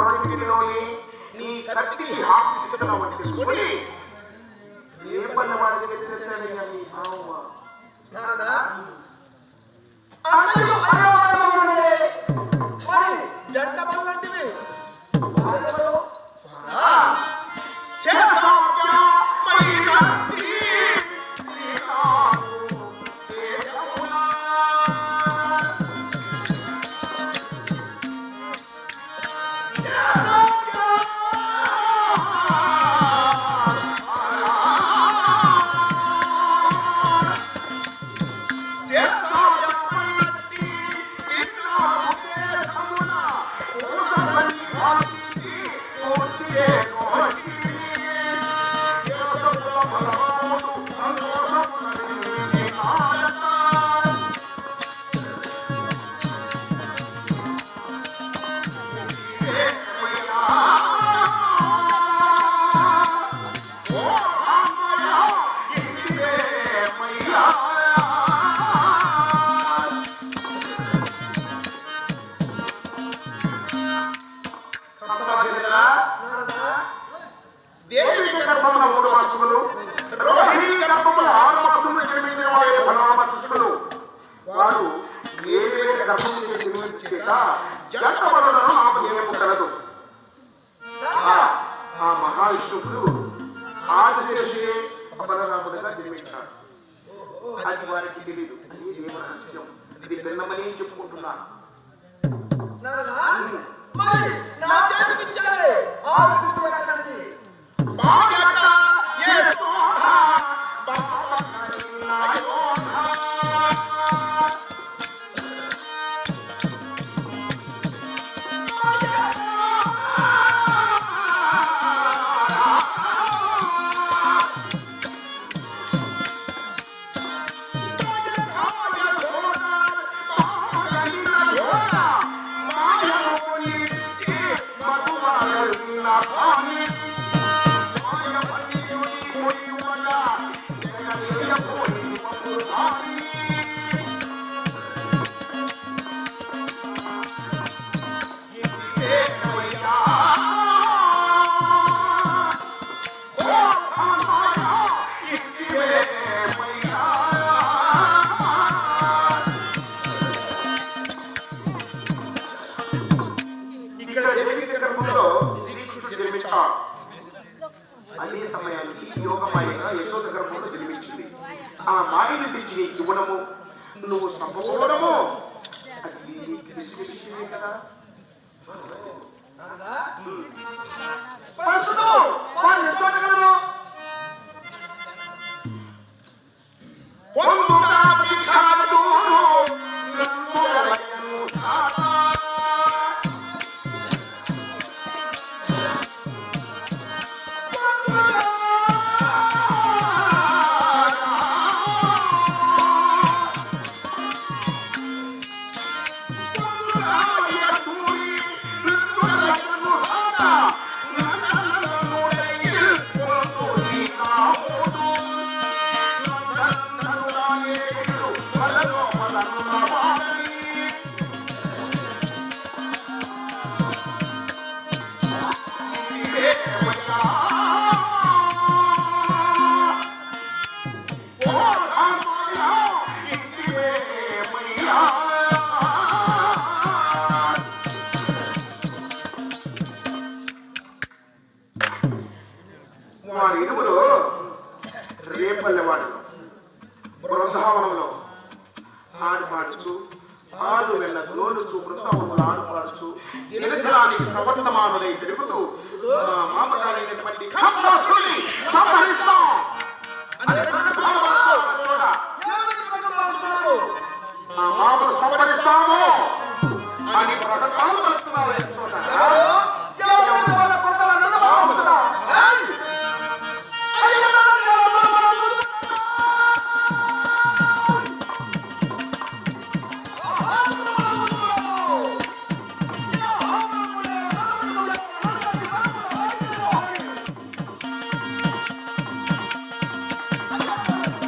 కొరటిలోని నీ కత్తికి హాకిస్తున్నావు తీసుకొని ఏ పని వాడికి చేసేసాడు కానీ మావ నారదా అన్నయ్య అన్నవాడమన్నదే మరి జంట పనులంటివి వాడెవరు? నారదా దేవి గర్భమున మూడు మాసములు రోహిణి గర్భమున ఆరు మాసములు జన్మించిన వాడే బలరామ కృష్ణుడు వాడు ఏ వేద గర్భము జన్మించేట జంట బలులను నాకు ఏమో కలదు ఆ ఆ మహావిష్ణువుడు ఆశేషే బలరాముడుగా జన్మించాడు అది వారికి తెలియదు అది దేవరహస్యం ఇది విన్నమని చెప్పుకుంటున్నాను నారదా మరి నా చేతికి ఇచ్చారే ఆ విష్ణువు ఎక్కడిది భాగ్యత యశోధ బాపనయోధ ఇక్కడ దేవి గర్భంలో శ్రీకృష్ణుడు జన్మించాడు అదే సమయానికి యోగమాయగా యశోద గర్భంలో జన్మించింది ఆ మాయను తెచ్చి నీకు ఇవ్వడము నువ్వు తప్పకపోవడము అది నీ తెలిసిన విషయమే కదా నారదా పరశుడు వారిని చూడగలరు పొందుట విఖాదు నందులయను సాతా. వారి ఇరువురు రేపల్లెవాడు బృందావనంలో ఆడు పాడుచు ఆడు వెళ్ళ గోలుచు బృందావనంలో ఆడు పాడుచు దినదినానికి ప్రవర్తమానులై తిరుగుతూ మా మామగారైనటువంటి కంసాసుని సంహరిస్తాం అని రణభావాలతో కూడా ఎవరికి పట్టుకుంటున్నారు మా మామను సంహరిస్తాము అని ప్రకటనలు చేస్తున్నారు యశోద. ఎవరికి వాళ్ళ కొండలను బాగుంటుందా ఏయ్! ఆ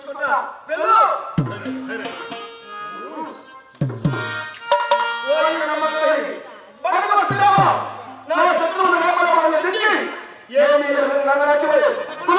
చూసుకుంటా వెళ్ళు ఓయ్ నమ్మకం పడకొస్తావా నా శత్రువులు లేకుండా తెచ్చి ఏమీ రంగరాజు